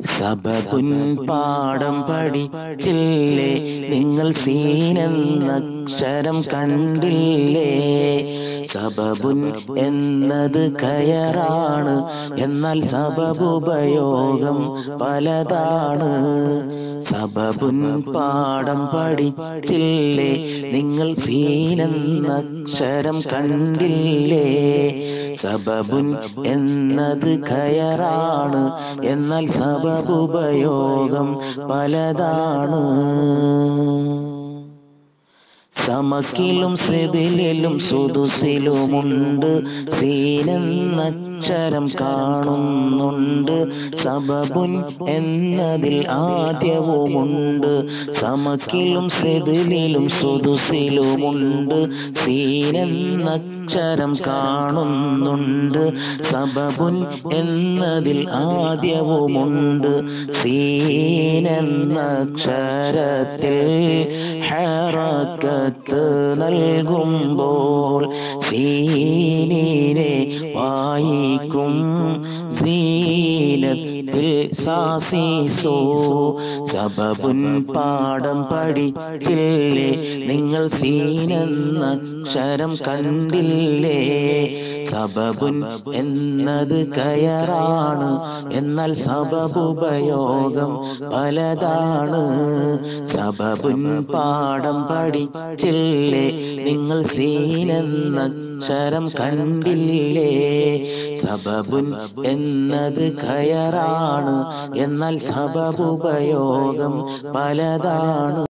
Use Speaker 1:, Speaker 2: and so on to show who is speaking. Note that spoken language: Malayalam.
Speaker 1: സബബുൻ പാഠം പഠിച്ചില്ലേ നിങ്ങൾ സീനെന്നക്ഷരം കണ്ടില്ലേ സബബുൻ എന്നത് കയറാണ് എന്നാൽ സബബുപയോഗം പലതാണ് സബബുൻ പാഠം പഠിച്ചില്ലേ നിങ്ങൾ സീനെന്നക്ഷരം കണ്ടില്ലേ സബബുൻ എന്നത് കയറാണ് എന്നാൽ സബബുപയോഗം പലതാണ് സമക്കിലും സിതിലിലും സുതുസിലുമുണ്ട് സീനെന്നക്ഷരം കാണുന്നുണ്ട് സബബുൻ എന്നതിൽ ആദ്യവുമുണ്ട് സമക്കിലും സിതിലിലും സുതുസിലുമുണ്ട് സീനെന്നക്ഷരം കാണുന്നുണ്ട് സബബുൻ എന്നതിൽ ആദ്യവുമുണ്ട് സീനെന്നക്ഷരത്തിൽ ഹറക്കത്ത് നൽകുമ്പോൾ സീനിനെ വായിക്കും സീനത്തിൽ സാസിസോ സബബുൻ പാഠം പഠിച്ചില്ലേ നിങ്ങൾ സീനെന്നക്ഷരം കണ്ടില്ലേ സബബുൻ എന്നത് കയറാണ് എന്നാൽ സബബുപയോഗം പലതാണ് സബബുൻ പാഠം പഠിച്ചില്ലേ നിങ്ങൾ സീനെന്നക്ഷരം കണ്ടില്ലേ സബബുൻ എന്നത് കയറാണ് എന്നാൽ സബബുപയോഗം പലതാണ്